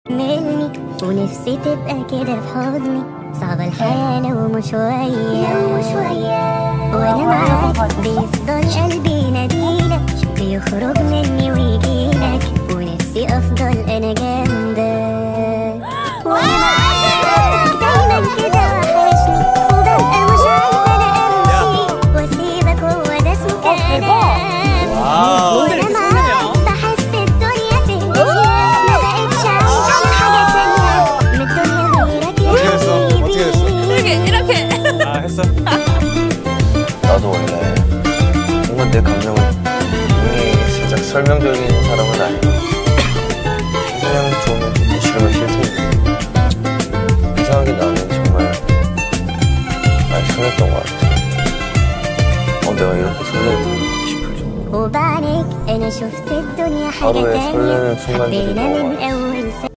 مني ونفسي تبقى كده في حضني صعب الحياة لو مش شوية وانا معاك بيفضل قلبي يناديلك بيخرج مني ويجيلك ونفسي افضل انا جنبك وانا معاك دايما كده وحشني وببقى مش عايزة انا امشي واسيبك هو ده اسمه كلام وانا معاك بحس الدنيا تهدي ما بقتش عايزة حاجة تانية من الدنيا غيرك يا 어떻게 됐어? 어떻게 됐어? حبيبي 이렇게 이렇게 아 했어? 나도 원래 정말 내 감정을 분명히 살짝 설명적인 사람은 아니고 그냥 좋으면 좋고 싫으면 싫지 이상하게 나는 정말 많이 설렜던 것 같아 어 내가 이렇게 설레고 싶을 정도로 وبعنيك انا شفت الدنيا حاجة 하루에 تانية 설레는 순간들이 حبينا 너무 من 많아 اول